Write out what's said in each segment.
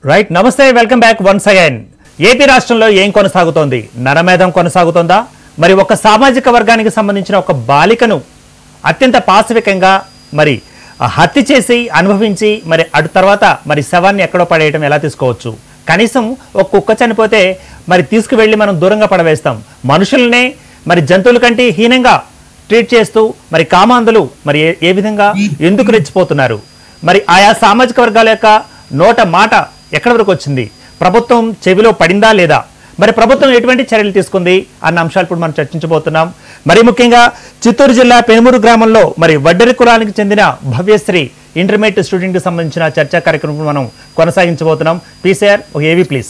Right నమస్తే welcome back once again AP రాష్ట్రంలో ఏం కొనసాగుతోంది నరమేధం కొనసాగుతోందా మరి ఒక సామాజిక వర్గానికి సంబంధించిన ఒక బాలికను అత్యంత పాశవికంగా మరి ఆ హత్య చేసి అనుభవించి మరి అటు తర్వాత మరి శవాన్ని ఎక్కడో పడేయటం ఎలా తీసుకోవచ్చు కనీసం ఒక కుక్క చనిపోతే మరి తీసుకువెళ్ళి మనం దూరంగా పడవేస్తాం మనుషులనే మరి జంతువుల కంటే హీనంగా ట్రీట్ చేస్తూ మరి కామాంధులు మరి ఏ- ఏ విధంగా ఎందుకు రెచ్చిపోతున్నారు మరి ఆయా సామాజిక వర్గాల యొక్క నోట మాట ఎక్కడి వరకు వచ్చింది ప్రభుత్వం చెవిలో పడిందా లేదా మరి ప్రభుత్వం ఎటువంటి చర్యలు తీసుకుంది అన్న అంశాలు ఇప్పుడు మనం చర్చించబోతున్నాం మరి ముఖ్యంగా చిత్తూరు జిల్లా పెనుమూరు గ్రామంలో మరి వడ్డెరి కులానికి చెందిన భవ్యశ్రీ ఇంటర్మీడియట్ స్టూడెంట్ కి సంబంధించిన చర్చా కార్యక్రమం మనం కొనసాగించబోతున్నాం పీసీఆర్ ఒక ఏవి ప్లీజ్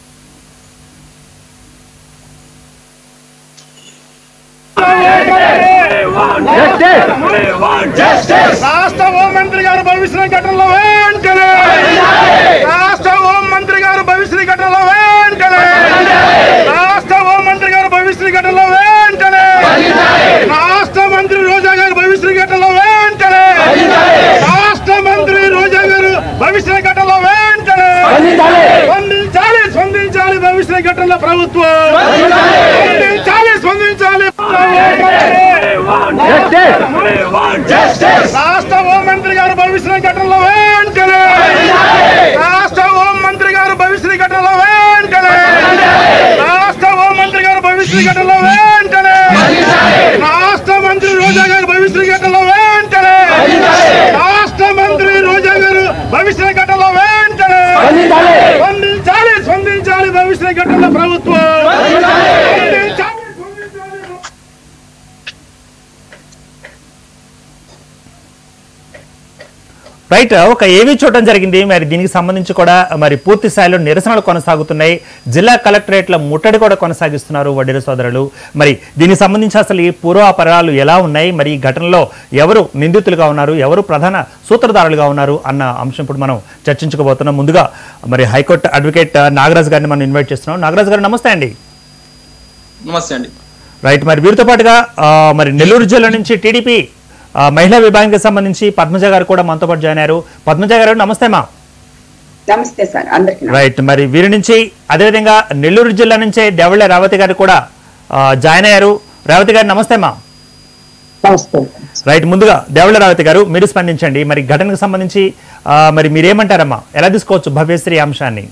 రాష్ట్ర హోంమంత్రి గారు భవిష్యత్ ఘటనలో వెంటనే రాష్ట్ర హోంమంత్రి గారు భవిష్యత్ ఘటనలో వెంటనే రాష్ట్ర హోంమంత్రి గారు భవిష్యత్ ఘటనలో వెంటనే రాష్ట్ర మంత్రి రోజా గారు భవిష్యత్ ఘటనలో వెంటనే రాష్ట్ర మంత్రి రోజా గారు భవిష్యత్ ఘటనలో వెంటనే స్పందించాలి స్పందించాలి భవిష్యత్ ఘటనలో ప్రభుత్వం స్పందించాలి స్పందించాలి రాష్ట్ర హోంమంత్రి గారు భవిష్యత్ ఘటనలో వెంటనే రాష్ట్ర హోంమంత్రి గారు భవిష్యత్ ఘటనలో వెంటనే రాష్ట్ర హోంమంత్రి గారు భవిష్యత్ ఘటనలో వెంటనే రాష్ట్ర మంత్రి రోజా గారు భవిష్యత్ ఘటనలో వెంటనే రాష్ట్ర మంత్రి రోజా గారు భవిష్యత్ ఘటనలో వెంటనే స్పందించాలి స్పందించాలి భవిష్యత్ ఘటనలో ప్రభుత్వం స్పందించాలి స్పందించాలి రైట్ ఒక ఏవి చూడడం జరిగింది మరి దీనికి సంబంధించి కూడా మరి పూర్తి స్థాయిలో నిరసనలు కొనసాగుతున్నాయి జిల్లా కలెక్టరేట్ల ముట్టడి కూడా కొనసాగిస్తున్నారు వడ్డీర సోదరులు మరి దీనికి సంబంధించి అసలు ఈ పూర్వాపరాలు ఎలా ఉన్నాయి మరి ఈ ఘటనలో ఎవరు నిందితులుగా ఉన్నారు ఎవరు ప్రధాన సూత్రధారులుగా ఉన్నారు అన్న అంశం ఇప్పుడు మనం చర్చించుకోబోతున్నాం ముందుగా మరి హైకోర్టు అడ్వకేట్ నాగరాజ్ గారిని మనం ఇన్వైట్ చేస్తున్నాం నాగరాజ్ గారు నమస్తే అండి నమస్తే అండి రైట్ మరి వీరితో పాటుగా ఆ, మరి నెల్లూరు జిల్లా నుంచి టీడీపీ ఆ, మహిళా విభాగానికి సంబంధించి పద్మజ గారు కూడా మనతో పాటు జాయిన్ అయ్యారు పద్మజ గారు నమస్తే మా నమస్తే సార్ అందరికి నమస్తే. రైట్ మరి వీరి నుంచి అదేవిధంగా నెల్లూరు జిల్లా నుంచే దేవళ్ళ రేవతి గారు కూడా ఆ, జాయిన్ అయ్యారు రేవతి గారు నమస్తే మా నమస్తే రైట్ ముందుగా దేవళ్ళ రేవతి గారు మీరు స్పందించండి మరి ఘటనకు సంబంధించి ఆ, మరి మీరేమంటారమ్మా ఎలా తీసుకోవచ్చు భవ్యశ్రీ అంశాన్ని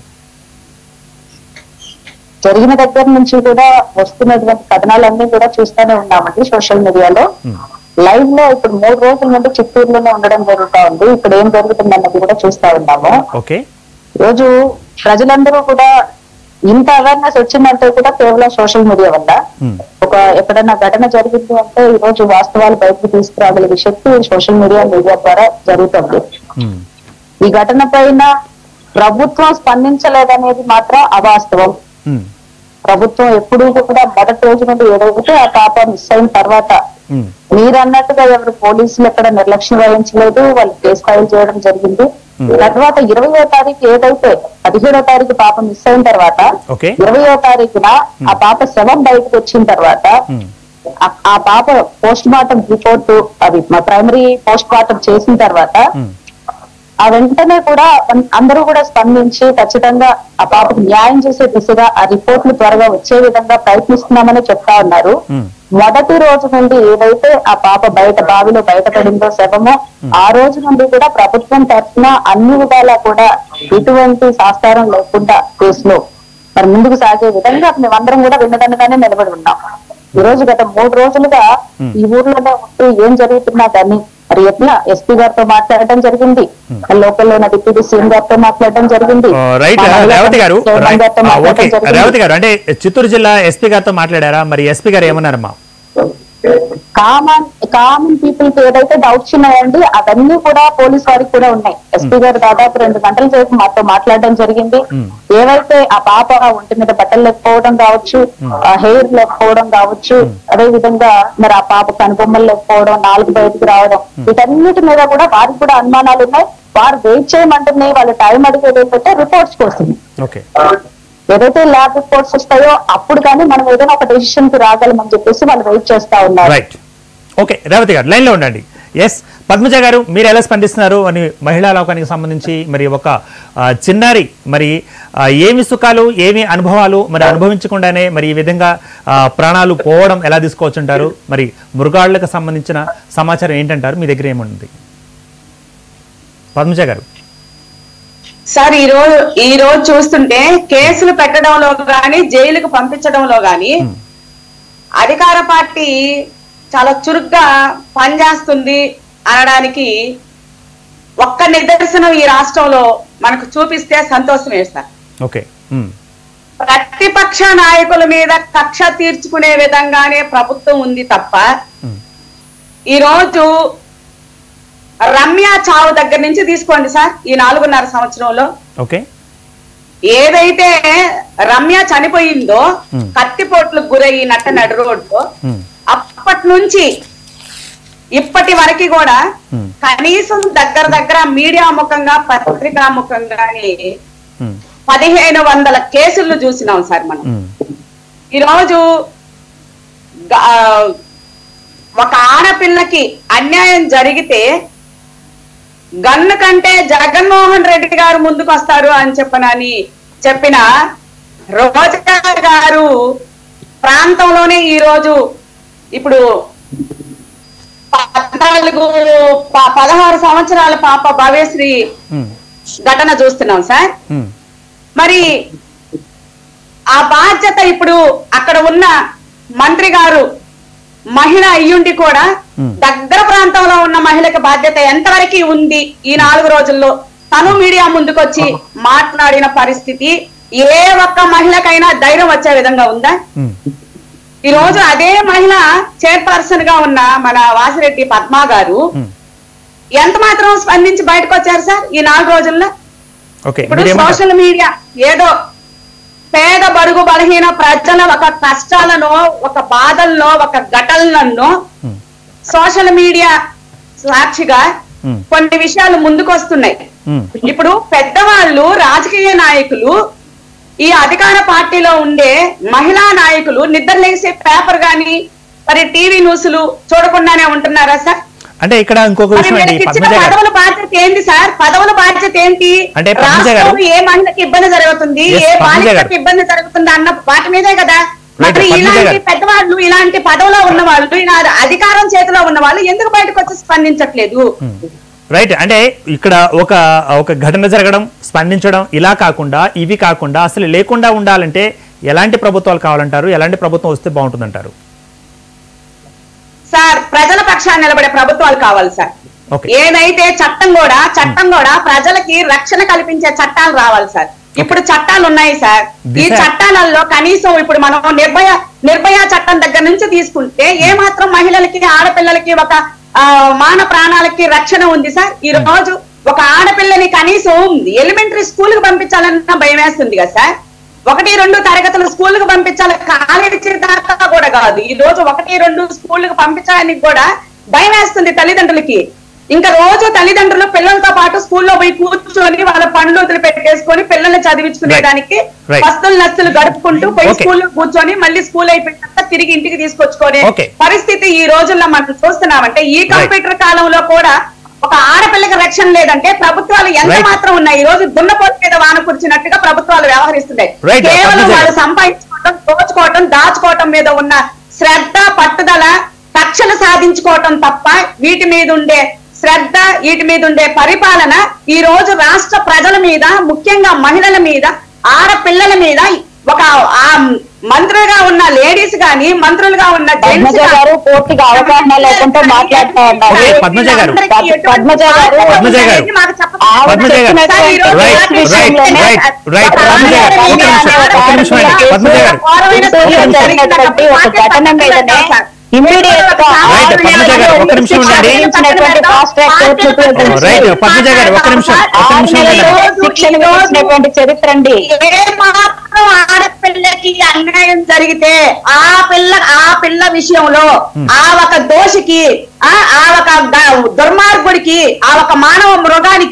జరిగిన దగ్గర నుంచి కూడా వస్తున్నటువంటి కథనాలన్నీ కూడా చూస్తూనే ఉన్నామండి సోషల్ మీడియాలో లైవ్ లో ఇప్పుడు మూడు రోజుల నుండి చిత్తూరులోనే ఉండడం జరుగుతా ఉంది ఇక్కడ ఏం జరుగుతుంది అన్నది కూడా చూస్తా ఉన్నాము ఓకే రోజు ప్రజలందరూ కూడా ఇంత అవేర్నెస్ వచ్చిందంటే కూడా కేవలం సోషల్ మీడియా వల్ల Hmm. ఒక ఎక్కడైనా ఘటన జరిగింది అంటే ఈ రోజు వాస్తవాలు బయటకు తీసుకురాగలిగే శక్తి సోషల్ మీడియా మీడియా ద్వారా జరుగుతుంది ఉమ్, ఈ ఘటన పైన ప్రభుత్వం స్పందించలేదనేది మాత్రం అవాస్తవం ఉమ్, ప్రభుత్వం ఎప్పుడూ కూడా మొదటి రోజు నుండి ఏదైతే ఆ పాప మిస్ అయిన తర్వాత ఉమ్, మీరు అన్నట్టుగా ఎవరు పోలీసులు ఎక్కడ నిర్లక్ష్యం వహించలేదు వాళ్ళు కేసు ఫైల్ చేయడం జరిగింది తర్వాత ఇరవయో తారీఖు ఏదైతే పదిహేడో తారీఖు పాప మిస్ అయిన తర్వాత ఓకే ఇరవయో తారీఖున ఆ పాప శవం బయటకు వచ్చిన తర్వాత ఉమ్, ఆ- ఆ పాప పోస్ట్ మార్టం రిపోర్ట్ అది మా ప్రైమరీ పోస్ట్ మార్టం చేసిన తర్వాత ఉమ్, ఆ వెంటనే కూడా అన్- అందరూ కూడా స్పందించి ఖచ్చితంగా ఆ పాపకు న్యాయం చేసే దిశగా ఆ రిపోర్ట్లు త్వరగా వచ్చే విధంగా ప్రయత్నిస్తున్నామని చెప్తా ఉన్నారు ఉమ్. మొదటి రోజు నుండి ఏదైతే ఆ పాప బయట బావిలో బయటపడిందో శవమో ఆ రోజు నుండి కూడా ప్రభుత్వం తరఫున అన్ని విధాలా కూడా ఎటువంటి సాస్తారం లేకుండా కేసులో మరి ముందుకు సాగే విధంగా మేమందరం కూడా విన్నదన్నగానే నిలబడి ఉన్నాం ఈ రోజు గత మూడు రోజులుగా ఈ ఊర్లోనే ఉంటూ ఏం జరుగుతున్నా కానీ మరి ఎట్లా ఎస్పీ గారితో మాట్లాడటం జరిగింది లోకల్లో ఉన్న డిప్యూటీ సీఎం గారితో మాట్లాడటం జరిగింది ఆ, రైట్ మా మహిళా రేవతి గారు చైర్మన్ రైట్. గారితో ఆ, ఓకే మాట్లాడటం జరిగింది. రేవతి గారు అంటే చిత్తూరు జిల్లా ఎస్పీ గారితో మాట్లాడారా మరి ఎస్పీ గారు ఏమన్నారమ్మా కామన్ కామన్ పీపుల్ కి ఏదైతే డౌట్స్ ఉన్నాయండి అవన్నీ కూడా పోలీస్ వారికి కూడా ఉన్నాయి ఎస్పీ గారు దాదాపు రెండు గంటల సేపు మాతో మాట్లాడడం జరిగింది ఏవైతే ఆ పాప ఒంటి మీద బట్టలు లేకపోవడం కావచ్చు హెయిర్ లేకపోవడం కావచ్చు అదే విధంగా మరి ఆ పాప కనుబొమ్మలు లేకపోవడం నాలుగు బయటికి రావడం వీటన్నిటి మీద కూడా వారికి కూడా అనుమానాలు ఉన్నాయి వారు వెయిట్ చేయమంటున్నాయి వాళ్ళు టైం అడిగేది ఏంటంటే రిపోర్ట్స్ కోసం ఓకే ఏదైతే ల్యాబ్ రిపోర్ట్స్ వస్తాయో అప్పుడు కానీ మనం ఏదైనా ఒక డెసిషన్ కి రాగలమని చెప్పేసి వాళ్ళు వెయిట్ చేస్తా ఉన్నారు రైట్ ఓకే రేవతి గారు లైన్లో ఉండండి ఎస్ పద్మజ గారు మీరు ఎలా స్పందిస్తున్నారు అని మహిళా లోకానికి సంబంధించి మరి ఒక ఆ, చిన్నారి మరి ఆ, ఏమి సుఖాలు ఏమి అనుభవాలు మరి అనుభవించకుండానే మరి ఈ విధంగా ఆ, ప్రాణాలు పోవడం ఎలా తీసుకోవచ్చుంటారు మరి మృగాళ్ళకు సంబంధించిన సమాచారం ఏంటంటారు మీ దగ్గర ఏముంది పద్మజ గారు సార్ ఈ రోజు ఈ రోజు చూస్తుంటే కేసులు పెట్టడంలో గాని జైలుకు పంపించడంలో గాని అధికార పార్టీ చాలా చురుగ్గా పనిచేస్తుంది అనడానికి ఒక్క నిదర్శనం ఈ రాష్ట్రంలో మనకు చూపిస్తే సంతోషం వేస్తారు ఓకే ఉమ్, ప్రతిపక్ష నాయకుల మీద కక్ష తీర్చుకునే విధంగానే ప్రభుత్వం ఉంది తప్ప ఉమ్, ఈ రోజు రమ్య చావు దగ్గర నుంచి తీసుకోండి సార్ ఈ నాలుగున్నర సంవత్సరంలో ఓకే ఏదైతే రమ్య చనిపోయిందో Hmm. కత్తిపోట్లకు గురయ్యి నట్ట నడు రోడ్డు ఉమ్, అప్పటి నుంచి ఇప్పటి వరకు కూడా Hmm. కనీసం దగ్గర దగ్గర మీడియా ముఖంగా పత్రికా ముఖంగానే ఉమ్, పదిహేను వందల కేసులు చూసినాం సార్ మనం ఉమ్, ఈరోజు గ- ఆ, ఒక ఆడపిల్లకి అన్యాయం జరిగితే గన్ను కంటే జగన్మోహన్ రెడ్డి గారు ముందుకు వస్తారు అని చెప్పనని చెప్పిన రోజా గారు ప్రాంతంలోనే ఈ రోజు ఇప్పుడు పద్నాలుగు ప- పదహారు సంవత్సరాల పాప భవ్యశ్రీ ఉమ్, ఘటన చూస్తున్నాం సార్ ఉమ్, మరి ఆ బాధ్యత ఇప్పుడు అక్కడ ఉన్న మంత్రి గారు మహిళ అయ్యుండి కూడా Hmm. దగ్గర ప్రాంతంలో ఉన్న మహిళకి బాధ్యత ఎంతవరకు ఉంది ఈ నాలుగు రోజుల్లో తను మీడియా ముందుకొచ్చి మాట్లాడిన పరిస్థితి ఏ ఒక్క మహిళకైనా ధైర్యం వచ్చే విధంగా ఉందా ఉమ్, ఈ రోజు అదే మహిళ చైర్పర్సన్ గా ఉన్న మన వాసిరెడ్డి పద్మా గారు ఉమ్. ఎంత మాత్రం స్పందించి బయటకు వచ్చారు సార్ ఈ నాలుగు రోజుల్లో ఓకే ఇప్పుడు మీరేమంటారు సోషల్ మీడియా ఏదో పేద బడుగు బలహీన ప్రజల ఒక కష్టాలను ఒక బాధలను ఒక ఘటనలను ఉమ్, సోషల్ మీడియా సాక్షిగా ఉమ్, కొన్ని విషయాలు ముందుకొస్తున్నాయి ఉమ్, ఇప్పుడు పెద్దవాళ్ళు రాజకీయ నాయకులు ఈ అధికార పార్టీలో ఉండే మహిళా నాయకులు నిద్ర లేసే పేపర్ గాని మరి టీవీ న్యూస్లు చూడకుండానే ఉంటున్నారా సార్ అంటే ఇక్కడ ఇంకొక మరి విషయం అండి వీళ్ళకి ఇచ్చిన పద్మజ గారు పదవుల బాధ్యత ఏంటి సార్ పదవుల బాధ్యత ఏంటి అంటే పద్మజ గారు- రాష్ట్రంలో ఏ మహిళకి ఇబ్బంది జరుగుతుంది Yes, ఏ పద్మజ బాలికకి గారు. ఇబ్బంది జరుగుతుంది అన్న వాటి మీదే కదా Right, మరి పద్మజ ఇలాంటి గారు. పెద్దవాళ్ళు ఇలాంటి పదవిలో ఉన్న వాళ్ళు ఇలా అధికారం చేతిలో ఉన్న వాళ్ళు ఎందుకు బయటకు వచ్చి స్పందించట్లేదు రైట్ అంటే ఇక్కడ ఒక ఒక ఘటన జరగడం స్పందించడం ఇలా కాకుండా ఇవి కాకుండా అసలు లేకుండా ఉండాలంటే ఎలాంటి ప్రభుత్వాలు కావాలంటారు ఎలాంటి ప్రభుత్వం వస్తే బాగుంటుందంటారు సార్ ప్రజల పక్షాన్ని నిలబడే ప్రభుత్వాలు కావాలి సార్ ఓకే ఏదైతే చట్టం కూడా చట్టం కూడా ప్రజలకి రక్షణ కల్పించే చట్టాలు రావాలి సార్ ఇప్పుడు చట్టాలు ఉన్నాయి సార్ ఈ దిశ- చట్టాలలో కనీసం ఇప్పుడు మనం నిర్భయ నిర్భయ చట్టం దగ్గర నుంచి తీసుకుంటే ఏ మాత్రం మహిళలకి ఆడపిల్లలకి ఒక ఆ, మాన ప్రాణాలకి రక్షణ ఉంది సార్ ఈ రోజు ఒక ఆడపిల్లని కనీసం ఎలిమెంటరీ స్కూల్ కి పంపించాలన్న భయం వేస్తుంది కదా సార్ ఒకటి రెండు తరగతులు స్కూల్ కు పంపించాలి కాలేజీ దాకా కూడా కాదు ఈ రోజు ఒకటి రెండు స్కూల్ కు పంపించడానికి కూడా భయం వేస్తుంది తల్లిదండ్రులకి ఇంకా రోజు తల్లిదండ్రులు పిల్లలతో పాటు స్కూల్లో పోయి కూర్చొని వాళ్ళ పనులు వదిలి పెట్టేసుకొని పిల్లల్ని చదివించుకునేదానికి Right. వస్తువులు నస్తులు గడుపుకుంటూ పోయి Okay. స్కూల్లో కూర్చొని మళ్ళీ స్కూల్ అయిపోయినాక తిరిగి ఇంటికి తీసుకొచ్చుకునే Okay. పరిస్థితి ఈ రోజుల్లో మనం చూస్తున్నామంటే ఈ కంప్యూటర్ కాలంలో కూడా ఒక ఆడపిల్లకి రక్షణ లేదంటే ప్రభుత్వాలు ఎంత Right. మాత్రం ఉన్నాయి ఈ రోజు దున్నపోతు మీద వాన కురిచినట్టుగా ప్రభుత్వాలు వ్యవహరిస్తున్నాయి Right, కేవలం పద్మజ వాళ్ళు గారు. సంపాదించుకోవడం దోచుకోవటం దాచుకోవటం మీద ఉన్న శ్రద్ధ పట్టుదల కక్షలు సాధించుకోవటం తప్ప వీటి మీద ఉండే శ్రద్ధ వీటి మీద ఉండే పరిపాలన ఈ రోజు రాష్ట్ర ప్రజల మీద ముఖ్యంగా మహిళల మీద ఆడపిల్లల మీద ఒక ఆ మంత్రులుగా ఉన్న లేడీస్ గాని మంత్రులుగా ఉన్న పద్మజ జెంట్స్ గారు పూర్తిగా అవగాహన లేకుండా మాట్లాడుతూ ఉన్నారు ఓకే, పద్మజ గారు. పద్మజ గారు పద్మజ గారు. ఆవిడ పద్మజ గారు. చెప్పినటువంటి రైట్, ప్రతి రైట్, విషయంలోనే రైట్, రైట్. ఒక పద్మజ గారు, ఆడపిల్ల ఒక్క నిమిషం, మీద ఒక్క నిమిషం అండి. పద్మజ గారు. గుంటూరులో జరిగినటువంటి ఒక ఘటన మీదనే ఇమ్మీడియట్ గా రైట్, పద్మజ గారు, ఒక్క నిమిషం ఉండండి. విధించినటువంటి ఫాస్ట్ ట్రాక్ కోర్టులు ఉపయోగించి రైట్ పద్మజ గారు ఒక్క నిమిషం ఒక్క ఆరు నిమిషం నెలలు ఉండండి. శిక్షణ విధించినటువంటి చరిత్ర అండి ఏ మాత్రం ఆడపిల్లకి అన్యాయం జరిగితే ఆ పిల్ల ఆ పిల్ల విషయంలో ఆ ఒక దోషికి ఆ ఆ ఒక ద- దుర్మార్గుడికి ఆ ఒక మానవ మృగానికి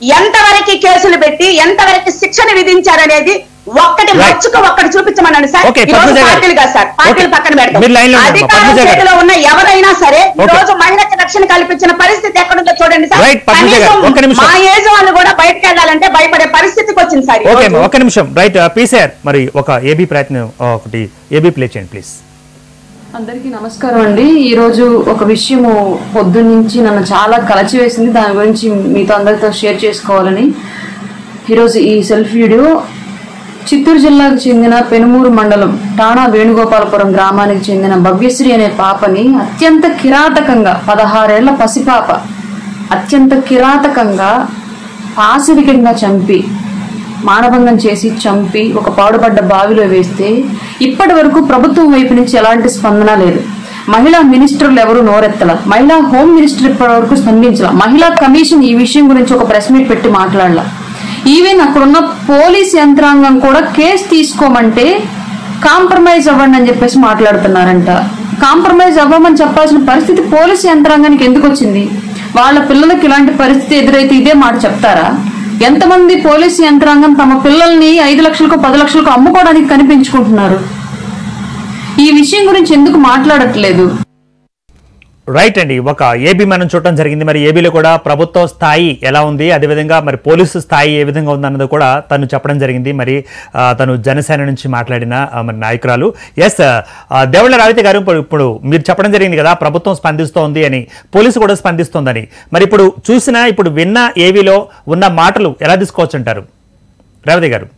ఎంతవరకు కేసులు పెట్టి ఎంతవరకు శిక్షణ విధించారనేది ఒక్కటి Right. మచ్చుకు ఒక్కటి చూపించమన్నాడు సార్ Okay, ఈ రోజు పద్మజ గారు. పార్టీలు కాదు సార్ పార్టీలు Okay. పక్కన పెడతాం మీరు line లో ఉండండి, అధికారం పద్మజ గారు. చేతిలో ఉన్న ఎవరైనా సరే ఈ Okay. రోజు మహిళకి రక్షణ కల్పించిన పరిస్థితి ఎక్కడుందో చూడండి సార్ Right, పద్మజ గారు. కనీసం ఒక్క నిమిషం. మా ఏజ్ వాళ్ళు కూడా బయటకు వెళ్ళాలంటే భయపడే పరిస్థితికి వచ్చింది సార్ ఈ ఓకే రోజు. ఒక నిమిషం రైట్ పీసీఆర్ మరి ఒక ఏబీ ప్రయత్నం ఆ, ఒకటి ఏబీ ప్లే చేయండి ప్లీజ్ అందరికీ నమస్కారం అండి ఈరోజు ఒక విషయము పొద్దున్నుంచి నన్ను చాలా కలచివేసింది దాని గురించి మీతో అందరితో షేర్ చేసుకోవాలని ఈరోజు ఈ సెల్ఫ్ వీడియో చిత్తూరు జిల్లాకు చెందిన పెనుమూరు మండలం టాణా వేణుగోపాలపురం గ్రామానికి చెందిన భవ్యశ్రీ అనే పాపని అత్యంత కిరాతకంగా పదహారేళ్ల పసిపాప అత్యంత కిరాతకంగా పాశవికంగా చంపి మానభంగం చేసి చంపి ఒక పాడుపడ్డ బావిలో వేస్తే ఇప్పటి వరకు ప్రభుత్వం వైపు నుంచి ఎలాంటి స్పందన లేదు మహిళా మినిస్టర్లు ఎవరు నోరెత్తల మహిళా హోమ్ మినిస్టర్ ఇప్పటి వరకు స్పందించాల మహిళా కమిషన్ ఈ విషయం గురించి ఒక ప్రెస్ మీట్ పెట్టి మాట్లాడాల ఈవెన్ అక్కడున్న పోలీస్ యంత్రాంగం కూడా కేసు తీసుకోమంటే కాంప్రమైజ్ అవ్వండి అని చెప్పేసి మాట్లాడుతున్నారంట కాంప్రమైజ్ అవ్వమని చెప్పాల్సిన పరిస్థితి పోలీసు యంత్రాంగానికి ఎందుకు వచ్చింది వాళ్ళ పిల్లలకి ఇలాంటి పరిస్థితి ఎదురైతే ఇదే మాట చెప్తారా ఎంతమంది పోలీసు యంత్రాంగం తమ పిల్లల్ని ఐదు లక్షలకు పది లక్షలకు అమ్ముకోవడానికి కనిపించుకుంటున్నారు ఈ విషయం గురించి ఎందుకు మాట్లాడట్లేదు రైట్ అండి ఒక ఏబీ మనం చూడటం జరిగింది మరి ఏబీలో కూడా ప్రభుత్వ స్థాయి ఎలా ఉంది అదేవిధంగా మరి పోలీసు స్థాయి ఏ విధంగా ఉందన్నది కూడా తను చెప్పడం జరిగింది మరి ఆ, తను జనసేన నుంచి మాట్లాడిన ఆ, మరి నాయకురాలు ఎస్ దేవళ్ళ రావిత గారు ఇప్పుడు ఇప్పుడు మీరు చెప్పడం జరిగింది కదా ప్రభుత్వం స్పందిస్తోంది అని పోలీసు కూడా స్పందిస్తోందని మరి ఇప్పుడు చూసిన ఇప్పుడు విన్న ఏవీలో ఉన్న మాటలు ఎలా తీసుకోవచ్చు అంటారు రేవతి గారు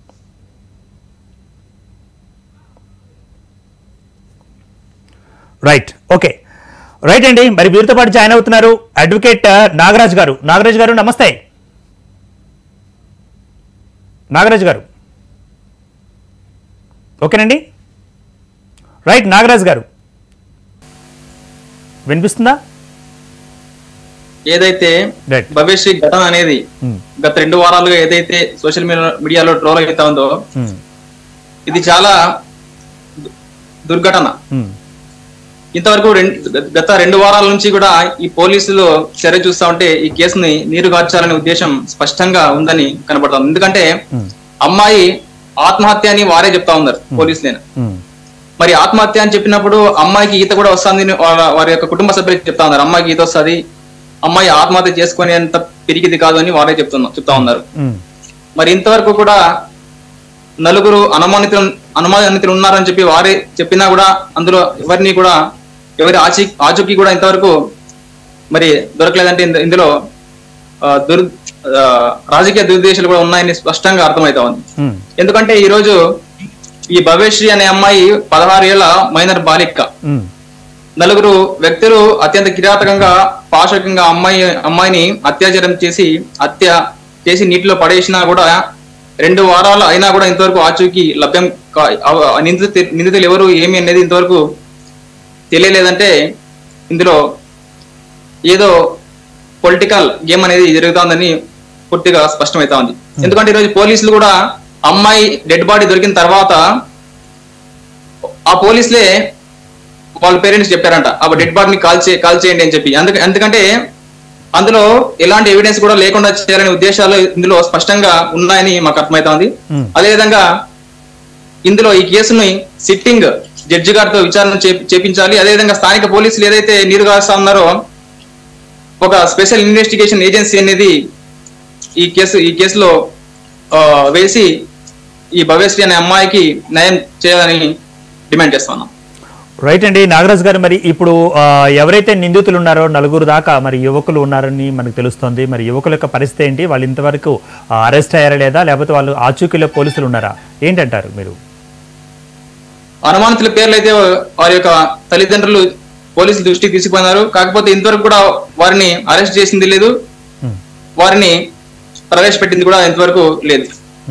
రైట్ ఓకే రైట్ అండి మరి వీరితో పాటు జాయిన్ అవుతున్నారు అడ్వకేట్ ఆ, నాగరాజ్ గారు నాగరాజ్ గారు నమస్తే నాగరాజ్ గారు ఓకేనండి రైట్ నాగరాజ్ గారు వినిపిస్తుందా ఏదైతే Right. భవిష్య ఘటన అనేది Hmm. గత రెండు వారాలుగా ఏదైతే సోషల్ మీడియాలో ట్రోల్ అవుతా ఉందో Hmm. ఇది చాలా దు- దుర్ఘటన Hmm. ఇంతవరకు రెండు గత రెండు వారాల నుంచి కూడా ఈ పోలీసులు చర్య చూస్తా ఉంటే ఈ కేసుని నీరు గార్చాలనే ఉద్దేశం స్పష్టంగా ఉందని కనబడుతుంది ఎందుకంటే Hmm. అమ్మాయి ఆత్మహత్య అని వారే చెప్తా ఉన్నారు పోలీసులేను Hmm. మరి ఆత్మహత్య అని చెప్పినప్పుడు అమ్మాయికి ఈత కూడా వస్తుంది వారి యొక్క కుటుంబ సభ్యులు చెప్తా ఉన్నారు అమ్మాయికి ఈత వస్తుంది అమ్మాయి ఆత్మహత్య చేసుకునేంత పెరిగిది కాదు అని వారే చెప్తున్నా చెప్తా ఉన్నారు Hmm. మరి ఇంతవరకు కూడా నలుగురు అనుమానితులు అనుమానితులు ఉన్నారని చెప్పి వారే చెప్పినా కూడా అందులో ఎవరిని కూడా ఎవరి ఆచి ఆచూకీ కూడా ఇంతవరకు మరి దొరకలేదంటే ఇంద- ఇందులో ఆ, దుర్ ఆ, రాజకీయ దురుద్దేశాలు కూడా ఉన్నాయని స్పష్టంగా అర్థమవుతా ఉంది Hmm. ఎందుకంటే ఈ రోజు ఈ భవ్యశ్రీ అనే అమ్మాయి పదహారు ఏళ్ల మైనర్ బాలిక Hmm. నలుగురు వ్యక్తులు అత్యంత కిరాతకంగా పాశకంగా అమ్మాయి అమ్మాయిని అత్యాచారం చేసి హత్య చేసి నీటిలో పడేసినా కూడా రెండు వారాలు అయినా కూడా ఇంతవరకు ఆచూకీ లభ్యం కా- అవ- నిందితు నిందితులు ఎవరు ఏమి అనేది ఇంతవరకు తెలియలేదంటే ఇందులో ఏదో పొలిటికల్ గేమ్ అనేది జరుగుతోందని పూర్తిగా స్పష్టమవుతా ఉంది ఎందుకంటే ఈరోజు పోలీసులు కూడా అమ్మాయి డెడ్ బాడీ దొరికిన తర్వాత ఆ పోలీసులే వాళ్ళ పేరెంట్స్ చెప్పారంట ఆ డెడ్ బాడీని కాల్ చే కాల్ చేయండి అని చెప్పి అందుక ఎందుకంటే అందులో ఎలాంటి ఎవిడెన్స్ కూడా లేకుండా చేయాలనే ఉద్దేశాలు ఇందులో స్పష్టంగా ఉన్నాయని మాకు అర్థమవుతా ఉంది Hmm. అదేవిధంగా ఇందులో ఈ కేసుని సిట్టింగ్ జడ్జి గారితో విచారణ చేపి- చేపించాలి అదేవిధంగా స్థానిక పోలీసులు ఏదైతే నీరు కాస్తా ఉన్నారో ఒక స్పెషల్ ఇన్వెస్టిగేషన్ ఏజెన్సీ అనేది ఈ కేసు ఈ కేసులో ఆ, వేసి ఈ భవ్యశ్రీ అనే అమ్మాయికి న్యాయం చేయాలని డిమాండ్ చేస్తున్నాం రైట్ అండి నాగరాజ్ గారు మరి ఇప్పుడు ఆ, ఎవరైతే నిందితులు ఉన్నారో నలుగురు దాకా మరి యువకులు ఉన్నారని మనకు తెలుస్తోంది మరి యువకుల యొక్క పరిస్థితి ఏంటి వాళ్ళు ఇంతవరకు అరెస్ట్ అయ్యారా లేదా లేకపోతే వాళ్ళు ఆచూకీలో పోలీసులు ఉన్నారా ఏంటంటారు మీరు అనుమానితుల పేర్లు అయితే వారి యొక్క తల్లిదండ్రులు పోలీసుల దృష్టికి తీసుకుపోయినారు కాకపోతే ఇంతవరకు కూడా వారిని అరెస్ట్ చేసింది లేదు Hmm. వారిని ప్రవేశపెట్టింది కూడా ఇంతవరకు లేదు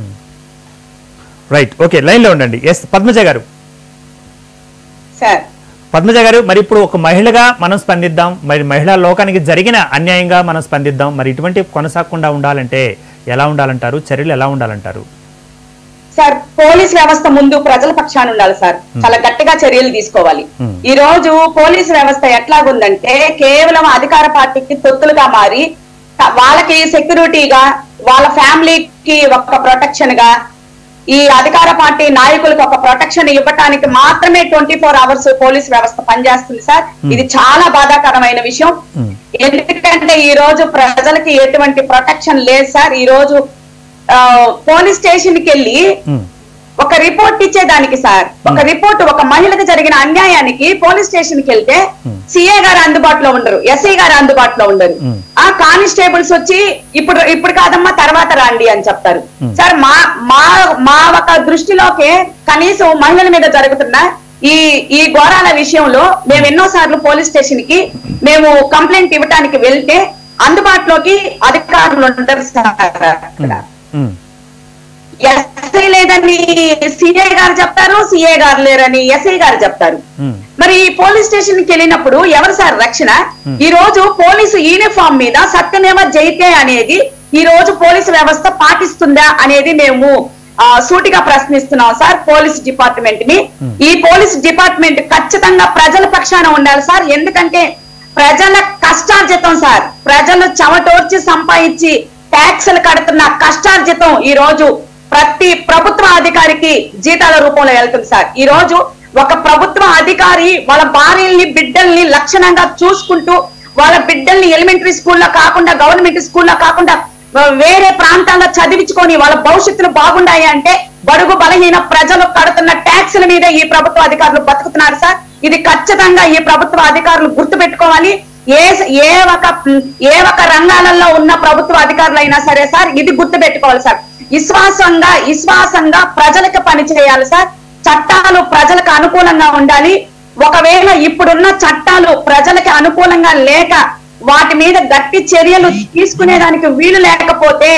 రైట్ ఓకే లైన్లో ఉండండి ఎస్ పద్మజ గారు సార్ పద్మజ గారు మరి ఇప్పుడు ఒక మహిళగా మనం స్పందిద్దాం మరి మహిళా లోకానికి జరిగిన అన్యాయంగా మనం స్పందిద్దాం మరి ఇటువంటి కొనసాగకుండా ఉండాలంటే ఎలా ఉండాలంటారు చర్యలు ఎలా ఉండాలంటారు సార్ పోలీస్ వ్యవస్థ ముందు ప్రజల పక్షాన ఉండాలి సార్ చాలా గట్టిగా చర్యలు తీసుకోవాలి Hmm. ఈ రోజు పోలీస్ వ్యవస్థ ఎట్లాగుందంటే కేవలం అధికార పార్టీకి తొత్తులుగా మారి వాళ్ళకి సెక్యూరిటీగా వాళ్ళ ఫ్యామిలీకి ఒక ప్రొటెక్షన్ గా ఈ అధికార పార్టీ నాయకులకు ఒక ప్రొటెక్షన్ ఇవ్వటానికి మాత్రమే ట్వంటీ ఫోర్ అవర్స్ పోలీస్ వ్యవస్థ పనిచేస్తుంది సార్ ఇది చాలా బాధాకరమైన విషయం ఎందుకంటే ఈ రోజు ప్రజలకి ఎటువంటి ప్రొటెక్షన్ లేదు సార్ ఈ రోజు ఆ, పోలీస్ స్టేషన్ కి వెళ్ళి ఉమ్, ఒక రిపోర్ట్ ఇచ్చేదానికి సార్ ఒక రిపోర్ట్ ఒక మహిళకు జరిగిన అన్యాయానికి పోలీస్ స్టేషన్ కి వెళ్తే సిఏ గారు అందుబాటులో ఉండరు ఎస్ఐ గారు అందుబాటులో ఉండరు Hmm. ఆ కానిస్టేబుల్స్ వచ్చి ఇప్పుడు ఇప్పుడు కాదమ్మా తర్వాత రండి అని చెప్తారు సార్ మా మా మా ఒక దృష్టిలోకే కనీసం మహిళల మీద జరుగుతున్న ఈ ఈ ఘోరాల విషయంలో మేము ఎన్నో సార్లు పోలీస్ స్టేషన్ కి మేము కంప్లైంట్ ఇవ్వడానికి వెళ్తే అందుబాటులోకి అధికారులు ఉంటారు సార్ అక్కడ ఉమ్, ఎస్ఐ లేదని సిఐ గారు చెప్తారు సిఐ గారు లేరని ఎస్ఐ గారు చెప్తారు ఉమ్, మరి ఈ పోలీస్ స్టేషన్ కి వెళ్ళినప్పుడు ఎవరు సార్ రక్షణ ఈ రోజు పోలీసు యూనిఫామ్ మీద సత్యమేవ జైతే అనేది ఈ రోజు పోలీసు వ్యవస్థ పాటిస్తుందా అనేది మేము ఆ, సూటిగా ప్రశ్నిస్తున్నాం సార్ పోలీస్ డిపార్ట్మెంట్ ని ఈ పోలీస్ డిపార్ట్మెంట్ ఖచ్చితంగా ప్రజల పక్షాన ఉండాలి సార్ ఎందుకంటే ప్రజల కష్టార్జితం సార్ ప్రజలు చెమటోర్చి సంపాదించి ట్యాక్సులు కడుతున్న కష్టార్జితం ఈ రోజు ప్రతి ప్రభుత్వ అధికారికి జీతాల రూపంలో వెళ్తుంది సార్ ఈ రోజు ఒక ప్రభుత్వ అధికారి వాళ్ళ భార్యల్ని బిడ్డల్ని లక్షణంగా చూసుకుంటూ వాళ్ళ బిడ్డల్ని ఎలిమెంటరీ స్కూల్లో కాకుండా గవర్నమెంట్ స్కూల్లో కాకుండా వేరే ప్రాంతాల్లో చదివించుకొని వాళ్ళ భవిష్యత్తులు బాగుండాయి అంటే బడుగు బలహీన ప్రజలు కడుతున్న ట్యాక్సుల మీద ఈ ప్రభుత్వ అధికారులు బతుకుతున్నారు సార్ ఇది ఖచ్చితంగా ఈ ప్రభుత్వ అధికారులు గుర్తు పెట్టుకోవాలి ఏ ఏ ఒక ఏ ఒక రంగాలలో ఉన్న ప్రభుత్వ అధికారులు అయినా సరే సార్ ఇది గుర్తు పెట్టుకోవాలి సార్ విశ్వాసంగా విశ్వాసంగా ప్రజలకు పని చేయాలి సార్ చట్టాలు ప్రజలకు అనుకూలంగా ఉండాలి ఒకవేళ ఇప్పుడున్న చట్టాలు ప్రజలకి అనుకూలంగా లేక వాటి మీద గట్టి చర్యలు తీసుకునేదానికి వీలు లేకపోతే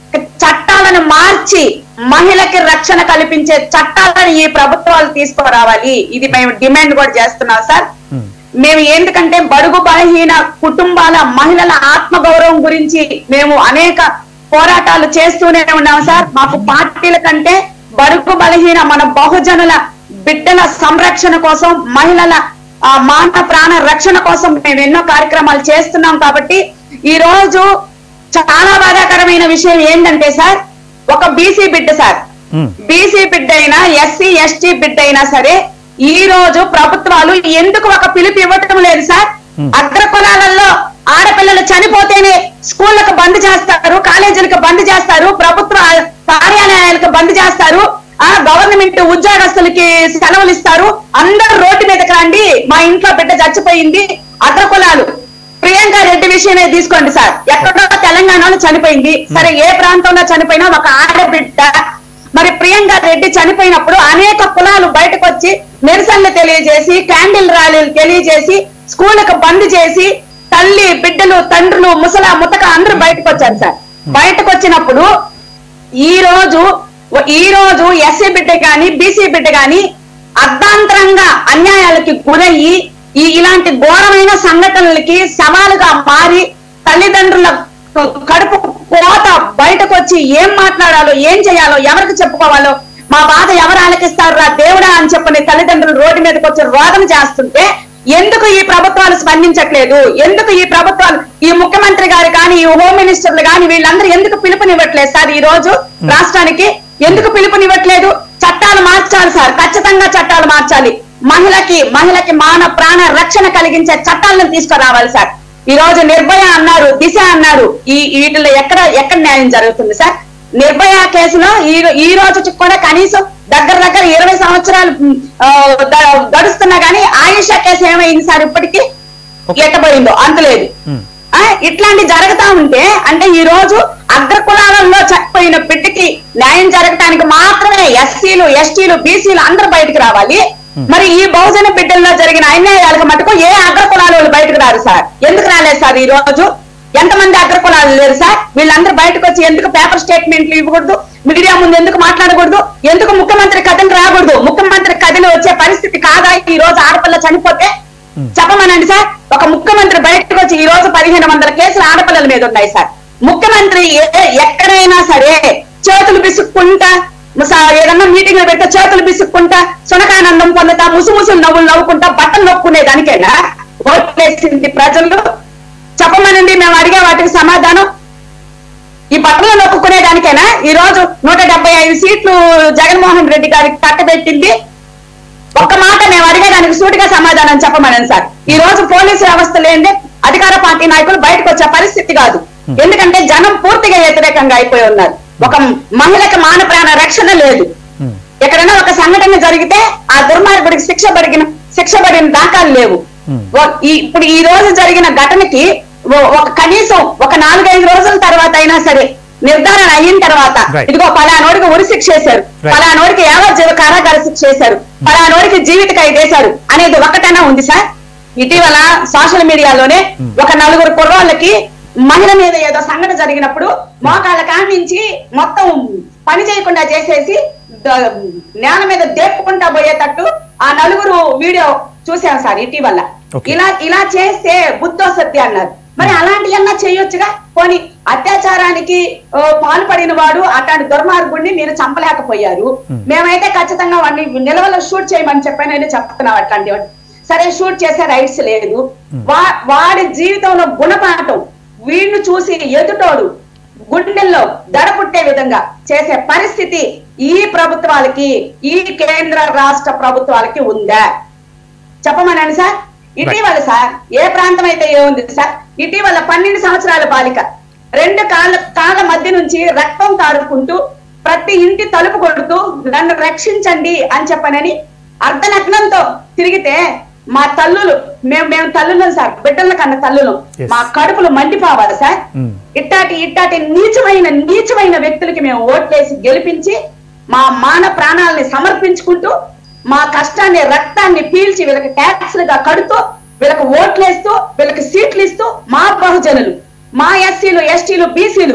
చట్టాలను మార్చి మహిళకి రక్షణ కల్పించే చట్టాలను ఈ ప్రభుత్వాలు తీసుకురావాలి ఇది మేము డిమాండ్ కూడా చేస్తున్నాం సార్ మేము ఎందుకంటే బడుగు బలహీన కుటుంబాల మహిళల ఆత్మగౌరవం గురించి మేము అనేక పోరాటాలు చేస్తూనే ఉన్నాం సార్ మాకు పార్టీల కంటే బడుగు బలహీన మన బహుజనుల బిడ్డల సంరక్షణ కోసం మహిళల ఆ, మాన ప్రాణ రక్షణ కోసం మేము ఎన్నో కార్యక్రమాలు చేస్తున్నాం కాబట్టి ఈ రోజు చాలా బాధాకరమైన విషయం ఏంటంటే సార్ ఒక బీసీ బిడ్డ సార్ ఉమ్, బీసీ బిడ్డ అయినా ఎస్సీ ఎస్టీ బిడ్డ అయినా సరే ఈ రోజు ప్రభుత్వాలు ఎందుకు ఒక పిలుపు ఇవ్వటం లేదు సార్ అగ్ర కులాలలో ఆడపిల్లలు చనిపోతేనే స్కూళ్ళకు బంద్ చేస్తారు కాలేజీలకు బంద్ చేస్తారు ప్రభుత్వ కార్యాలయాలకు బంద్ చేస్తారు ఆ గవర్నమెంట్ ఉద్యోగస్తులకి సెలవులు ఇస్తారు అందరూ రోడ్డు మీదకి రండి మా ఇంట్లో బిడ్డ చచ్చిపోయింది అగ్ర కులాలు ప్రియాంక రెడ్డి విషయమే తీసుకోండి సార్ ఎక్కడో తెలంగాణలో చనిపోయింది సరే ఏ ప్రాంతంలో చనిపోయినా ఒక ఆడబిడ్డ మరి ప్రియాంక రెడ్డి చనిపోయినప్పుడు అనేక కులాలు బయటకు వచ్చి నిరసనలు తెలియజేసి క్యాండిల్ ర్యాలీలు తెలియజేసి స్కూళ్ళకు బంద్ చేసి తల్లి బిడ్డలు తండ్రులు ముసల ముతక అందరూ బయటకు వచ్చారు సార్ బయటకు వచ్చినప్పుడు ఈ రోజు ఈ రోజు ఎస్సీ బిడ్డ గాని బీసీ బిడ్డ గాని అర్ధాంతరంగా అన్యాయాలకి గురయ్యి ఈ ఇలాంటి ఘోరమైన సంఘటనలకి సవాలుగా మారి తల్లిదండ్రుల కడుపు కోత బయటకు వచ్చి ఏం మాట్లాడాలో ఏం చేయాలో ఎవరికి చెప్పుకోవాలో మా బాధ ఎవరు ఆలకిస్తారు రా దేవుడా అని చెప్పని తల్లిదండ్రులు రోడ్డు మీదకి వచ్చి రోదన చేస్తుంటే ఎందుకు ఈ ప్రభుత్వాలు స్పందించట్లేదు ఎందుకు ఈ ప్రభుత్వాలు ఈ ముఖ్యమంత్రి గారు కానీ ఈ హోమ్ మినిస్టర్లు కానీ వీళ్ళందరూ ఎందుకు పిలుపునివ్వట్లేదు సార్ ఈ రోజు రాష్ట్రానికి ఎందుకు పిలుపునివ్వట్లేదు చట్టాలు మార్చాలి సార్ ఖచ్చితంగా చట్టాలు మార్చాలి మహిళకి మహిళకి మాన ప్రాణ రక్షణ కలిగించే చట్టాలను తీసుకురావాలి సార్ ఈ రోజు నిర్భయ అన్నారు దిశ అన్నారు ఈ వీటిలో ఎక్కడ ఎక్కడ న్యాయం జరుగుతుంది సార్ నిర్భయ కేసులో ఈ రో- ఈ రోజు కూడా కనీసం దగ్గర దగ్గర ఇరవై సంవత్సరాలు ఉమ్, ఆ, ద- గడుస్తున్నా గానీ ఆయుష కేసు ఏమైంది సార్ ఇప్పటికీ ఎట్టబోయిందో అంతలేదు ఉమ్, ఆ, ఇట్లాంటి జరుగుతా ఉంటే అంటే ఈ రోజు అగ్ర కులాలలో చనిపోయిన బిడ్డకి న్యాయం జరగటానికి మాత్రమే ఎస్సీలు ఎస్టీలు బీసీలు అందరూ బయటకు రావాలి మరి ఈ బహుజన బిడ్డల్లో జరిగిన అన్యాయాలకు మటుకు ఏ అగ్ర కులాల వాళ్ళు బయటకు రారు సార్ ఎందుకు రాలేదు సార్ ఈ రోజు ఎంతమంది అగ్ర కులాలు లేరు సార్ వీళ్ళందరూ బయటకు వచ్చి ఎందుకు పేపర్ స్టేట్మెంట్లు ఇవ్వకూడదు మీడియా ముందు ఎందుకు మాట్లాడకూడదు ఎందుకు ముఖ్యమంత్రి కథలు రాకూడదు ముఖ్యమంత్రి కథలు వచ్చే పరిస్థితి కాదా ఈ రోజు ఆడపిల్ల చనిపోతే చెప్పమనండి సార్ ఒక ముఖ్యమంత్రి బయటకు వచ్చి ఈ రోజు పదిహేను వందల కేసులు ఆడపిల్లల మీద ఉన్నాయి సార్ ముఖ్యమంత్రి ఏ- ఎక్కడైనా సరే చేతులు బిసుక్కుంటా స- ఏదన్నా మీటింగ్ లో పెడితే చేతులు బిసుక్కుంటా సునకానందం పొందుతా ముసుముసులు నవ్వులు నవ్వుకుంటా బట్టలు నొక్కునే దానికైనా ఓట్లేసింది ప్రజలు చెప్పమనండి మేము అడిగే వాటికి సమాధానం ఈ బట్టలు నొక్కునే దానికైనా ఈ రోజు నూట డెబ్బై ఐదు సీట్లు జగన్మోహన్ రెడ్డి గారికి కట్టబెట్టింది ఒక్క మాట మేము అడిగేదానికి సూటిగా సమాధానం చెప్పమనండి సార్ ఈ రోజు పోలీసు వ్యవస్థ లేదే అధికార పార్టీ నాయకులు బయటకు వచ్చే పరిస్థితి కాదు ఎందుకంటే జనం పూర్తిగా వ్యతిరేకంగా అయిపోయి ఉన్నారు ఒక మహిళకి మాన ప్రాణ రక్షణ లేదు ఉమ్, ఎక్కడైనా ఒక సంఘటన జరిగితే ఆ దుర్మార్గుడికి శిక్ష పడిన శిక్ష పడిన దాఖలు లేవు Hmm. ఓ- ఈ- ఇప్పుడు ఈ రోజు జరిగిన ఘటనకి ఓ- ఒక కనీసం ఒక నాలుగైదు రోజుల తర్వాత అయినా సరే నిర్ధారణ అయిన తర్వాత Right. ఇదిగో పలానోడికి ఉరి శిక్ష వేశారు Right. పలానోడికి యావజ్జీవ కారాగార శిక్ష వేశారు పలానోడికి జీవిత ఖైదు వేశారు అనేది ఒకటైనా ఉంది సార్ ఇటీవల సోషల్ మీడియాలోనే ఒక నలుగురు కుర్రోళ్ళకి మహిళ మీద ఏదో సంఘటన జరిగినప్పుడు మోకాళ్ళ కానించి మొత్తం పని చేయకుండా చేసేసి ద- నేల మీద దేపుకుంటా పోయేటట్టు ఆ నలుగురు వీడియో చూసాం సార్ ఇటీవల Okay. ఇలా ఇలా చేస్తే బుద్ధో సత్య అన్నారు మరి అలాంటివన్నా చేయొచ్చుగా పోనీ అత్యాచారానికి ఆ, పాల్పడిన వాడు అట్లాంటి దుర్మార్గుడిని మీరు చంపలేకపోయారు మేమైతే ఖచ్చితంగా వాడిని నిలవలో షూట్ చేయమని చెప్పానని చెప్తున్నాం అట్లాంటి వాడిని. సరే షూట్ చేసే రైట్స్ లేదు వా- వాడి జీవితంలో గుణపాఠం వీడిని చూసి ఎదుటోడు గుండెల్లో దడ పుట్టే విధంగా చేసే పరిస్థితి ఈ ప్రభుత్వాలకి ఈ కేంద్ర రాష్ట్ర ప్రభుత్వాలకి ఉందా చెప్పమనండి సార్ ఇటీవల సార్ ఏ ప్రాంతం అయితే ఏముంది సార్ ఇటీవల పన్నెండు సంవత్సరాల బాలిక రెండు కాళ్ళ కాళ్ళ మధ్య నుంచి రక్తం కారుకుంటూ ప్రతి ఇంటి తలుపు కొడుతూ నన్ను రక్షించండి అని చెప్పనని అర్ధనగ్నంతో తిరిగితే మా తల్లులు మేము మేము తల్లులం సార్ బిడ్డల కన్న తల్లులం Yes. మా కడుపులు మండిపోవాలి సార్ Mm. ఇట్టాటి ఇట్టాటి నీచమైన నీచమైన వ్యక్తులకి మేము ఓట్లేసి గెలిపించి మా మాన ప్రాణాలని సమర్పించుకుంటూ మా కష్టాన్ని రక్తాన్ని పీల్చి వీళ్ళకి ట్యాక్స్లుగా కడుతూ వీళ్ళకి ఓట్లేస్తూ వీళ్ళకి సీట్లు ఇస్తూ మా బహుజనులు మా ఎస్సీలు ఎస్టీలు బీసీలు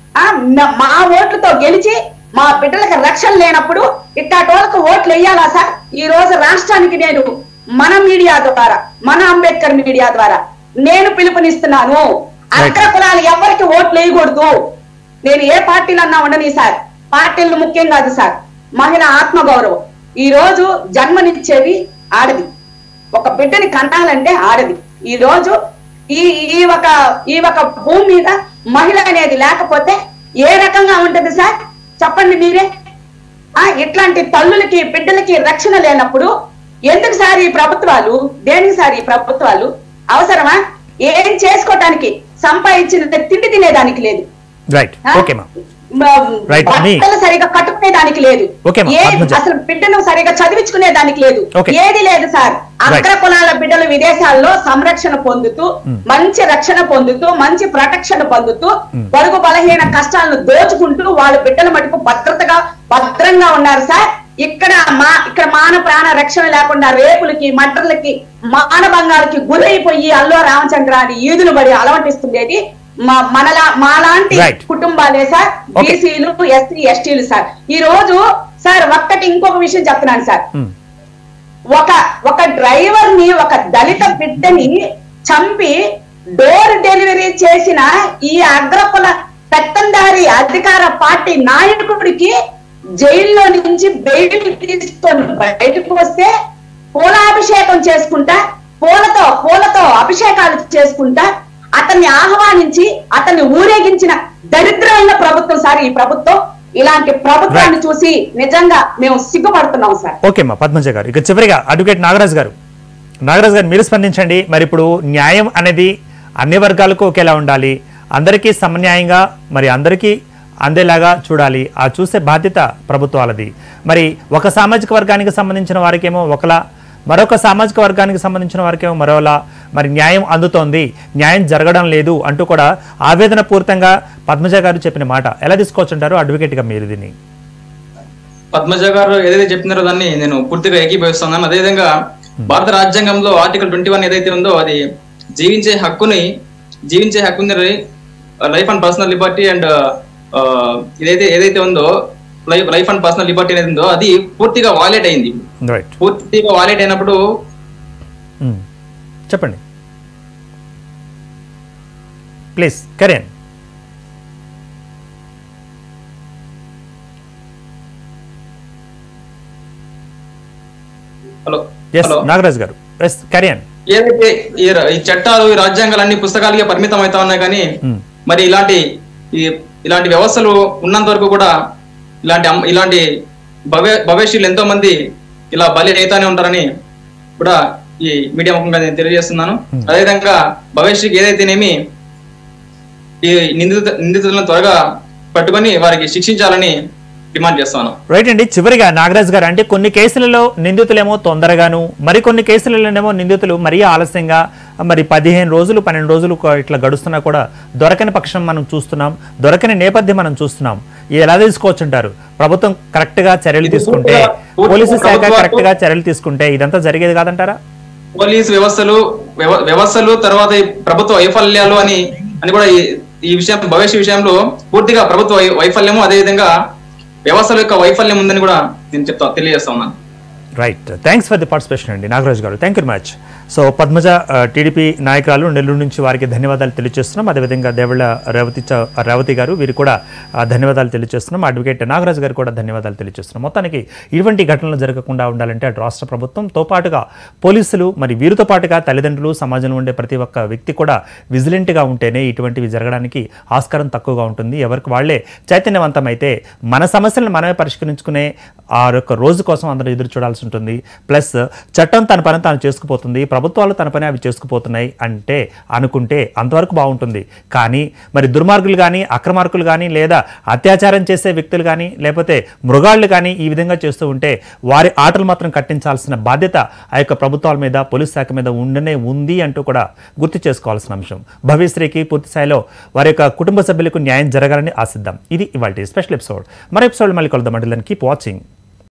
మా ఓట్లతో గెలిచి మా బిడ్డలకు రక్షణ లేనప్పుడు ఇట్టాటి వాళ్ళకి ఓట్లు వేయాలా సార్ ఈ రోజు రాష్ట్రానికి నేను మన మీడియా ద్వారా మన అంబేద్కర్ మీడియా ద్వారా నేను పిలుపునిస్తున్నాను అగ్ర కులాలు ఎవరికి ఓట్లు వేయకూడదు నేను ఏ పార్టీలు అన్నా ఉండని సార్ పార్టీలు ముఖ్యం కాదు సార్ మహిళ ఆత్మగౌరవం ఈ రోజు జన్మనిచ్చేది ఆడది ఒక బిడ్డని కనాలంటే ఆడది ఈ రోజు ఈ ఈ ఒక ఈ ఒక భూమి మీద మహిళ అనేది లేకపోతే ఏ రకంగా ఉంటది సార్ చెప్పండి మీరే ఆ ఇట్లాంటి తల్లులకి బిడ్డలకి రక్షణ లేనప్పుడు ఎందుకు సార్ ఈ ప్రభుత్వాలు దేనికి సార్ ఈ ప్రభుత్వాలు అవసరమా ఏం చేసుకోవటానికి సంపాదించిన తిండి తినేదానికి లేదు రైట్ ఆ? ఓకే మా మ- Right, మీ- బట్టలు సరిగా కట్టుకునే దానికి లేదు Okay, మా, ఏ పద్మజ. అసలు బిడ్డను సరిగా చదివించుకునే దానికి లేదు Okay. ఏది లేదు సార్ అగ్ర కులాల బిడ్డలు విదేశాల్లో సంరక్షణ పొందుతూ మంచి రక్షణ పొందుతూ మంచి ప్రొటెక్షన్ పొందుతూ బరుగు బలహీన కష్టాలను దోచుకుంటూ వాళ్ళ బిడ్డల మటుకు భద్రతగా భద్రంగా ఉన్నారు సార్ ఇక్కడ మా ఇక్కడ మాన ప్రాణ రక్షణ లేకుండా రేపులకి మటర్లకి మానభంగాలకి గురైపోయి అల్లో రామచంద్ర అని ఈదులు పడి అలవటిస్తుండేది మా మనలా మాలాంటి Right. కుటుంబాలే సార్ Okay. బీసీలు ఎస్సీ ఎస్టీలు సార్ ఈ రోజు సార్ ఒక్కటి ఇంకొక విషయం చెప్తున్నాను సార్ ఉమ్, ఒక ఒక డ్రైవర్ ని ఒక దళిత బిడ్డని చంపి డోర్ డెలివరీ చేసిన ఈ అగ్రకుల పెత్తందారి అధికార పార్టీ నాయకుడికి జైల్లో నుంచి బయట తీసుకొని బయటకు వస్తే పూలాభిషేకం చేసుకుంటా పూలతో పూలతో అభిషేకాలు చేసుకుంటా అతన్ని ఆహ్వానించి అతన్ని ఊరేగించిన దరిద్రమైన ప్రభుత్వం సార్ ఈ ప్రభుత్వం ఇలాంటి ప్రభుత్వాన్ని చూసి నిజంగా మేము సిగ్గుపడుతున్నాం సార్ ఓకే మా పద్మజ గారు ఇక చివరిగా అడ్వకేట్ నాగరాజ్ గారు నాగరాజ్ గారు మీరు స్పందించండి మరి ఇప్పుడు న్యాయం అనేది అన్ని వర్గాలకు ఒకేలా ఉండాలి అందరికీ సమన్యాయంగా మరి అందరికీ అందేలాగా చూడాలి ఆ చూసే బాధ్యత ప్రభుత్వాలది మరి ఒక సామాజిక వర్గానికి సంబంధించిన వారికేమో ఒకలా మరొక సామాజిక వర్గానికి సంబంధించిన వారికేమో మరోలా మరి న్యాయం అందుతోంది న్యాయం జరగడం లేదు అంటూ కూడా ఆవేదన పూరితంగా పద్మజ గారు చెప్పిన మాట ఎలా తీసుకోవచ్చుంటారు అడ్వకేట్గా మీరు దీన్ని పద్మజ గారు ఏదైతే చెప్తున్నారో దాన్ని నేను పూర్తిగా ఏకీభవిస్తున్నాను అదేవిధంగా భారత రాజ్యాంగంలో ఆర్టికల్ ట్వంటీ వన్ ఏదైతే ఉందో అది జీవించే హక్కుని జీవించే హక్కుని life and personal liberty and ఇదైతే ఏదైతే ఉందో life life and personal liberty అనేది ఉందో అది పూర్తిగా వాలేట్ అయింది రైట్ పూర్తిగా వాలేట్ అయినప్పుడు మ్మ్. చెప్పండి ప్లీజ్ కరేన్ హలో ఎస్ హలో నాగరాజ్ గారు ఎస్ కరియన్ ఏదైతే ఈ ర- ఈ చట్టాలు ఈ రాజ్యాంగాలు అన్ని పుస్తకాలకే పరిమితం అవుతా ఉన్నాయి కానీ మరి ఇలాంటి ఈ ఇలాంటి వ్యవస్థలు ఉన్నంత వరకు కూడా ఇలాంటి అమ్మ- ఇలాంటి భవ్య భవిష్యులు ఎంతో మంది ఇలా బలి అవుతానే ఉంటారని కూడా ఈ మీడియా ముఖంగా నేను తెలియజేస్తున్నాను అదేవిధంగా భవిష్యత్తుకి ఏదైతేనేమి ఈ నిందిత నిందితులను త్వరగా పట్టుకొని వారికి శిక్షించాలని డిమాండ్ చేస్తాను రైట్ అండి చివరిగా నాగరాజ్ గారు అంటే కొన్ని కేసులలో నిందితులేమో తొందరగాను మరికొన్ని కేసులలోనేమో నిందితులు మరీ ఆలస్యంగా మరి పదిహేను రోజులు పన్నెండు రోజులు కొ- ఇట్లా గడుస్తున్నా కూడా దొరకని పక్షం మనం చూస్తున్నాం దొరకని నేపథ్యం మనం చూస్తున్నాం ఇది ఎలా తీసుకోవచ్చు అంటారు ప్రభుత్వం కరెక్ట్ గా చర్యలు ఇది తీసుకుంటే పూర్తిగా- పూర్తిగా పోలీసు శాఖ ప్రభుత్వాలు- కరెక్ట్ గా చర్యలు తీసుకుంటే ఇదంతా జరిగేది కాదంటారా పోలీస్ వ్యవస్థలు వ్యవ- వ్యవస్థలు తర్వాత ఈ ప్రభుత్వ వైఫల్యాలు అని అని కూడా ఈ- ఈ విషయం భవిష్య విషయంలో పూర్తిగా ప్రభుత్వ వై- వైఫల్యము అదేవిధంగా వ్యవస్థల యొక్క వైఫల్యం ఉందని కూడా నేను చెప్తా తెలియజేస్తా ఉన్నాను right thanks for the participation అండి నాగరాజ్ గారు thank you much so Padmaja ఆ, టీడీపీ నాయకురాలు నెల్లూరు నుంచి వారికి ధన్యవాదాలు తెలియజేస్తున్నాం అదేవిధంగా దేవళ్ళ రేవతి చ- రేవతి గారు వీరు కూడా ఆ, ధన్యవాదాలు తెలియజేస్తున్నాం అడ్వకేట్ నాగరాజ్ గారు కూడా ధన్యవాదాలు తెలియజేస్తున్నాం మొత్తానికి ఇటువంటి ఘటనలు జరగకుండా ఉండాలంటే అటు రాష్ట్ర ప్రభుత్వంతో పాటుగా పోలీసులు మరి వీరితో పాటుగా తల్లిదండ్రులు సమాజంలో ఉండే ప్రతి ఒక్క వ్యక్తి కూడా విజిలెంట్గా ఉంటేనే ఇటువంటివి జరగడానికి ఆస్కారం తక్కువగా ఉంటుంది ఎవరికి వాళ్ళే చైతన్యవంతమైతే మన సమస్యలను మనమే పరిష్కరించుకునే ఆ యొక్క రోజు కోసం అందరూ ఎదురు చూడాల్సి ఉంటుంది ప్లస్ చట్టం తన పని తాను చేసుకుపోతుంది ప్రభుత్వాలు తన పని అవి చేసుకుపోతున్నాయి అంటే అనుకుంటే అంతవరకు బాగుంటుంది కానీ మరి దుర్మార్గులు కానీ అక్రమార్కులు కానీ లేదా అత్యాచారం చేసే వ్యక్తులు కానీ లేకపోతే మృగాళ్ళు కానీ ఈ విధంగా చేస్తూ ఉంటే వారి ఆటలు మాత్రం కట్టించాల్సిన బాధ్యత ఆ యొక్క ప్రభుత్వాల మీద పోలీస్ శాఖ మీద ఉండనే ఉంది అంటూ కూడా గుర్తు చేసుకోవాల్సిన అంశం భవిశ్రీకి పూర్తి స్థాయిలో వారి యొక్క కుటుంబ సభ్యులకు న్యాయం జరగాలని ఆశిద్దాం ఇది ఇవాళ స్పెషల్ ఎపిసోడ్ మరో ఎపిసోడ్ మళ్ళీ కలుద్దాం అంటే కీప్ వాచింగ్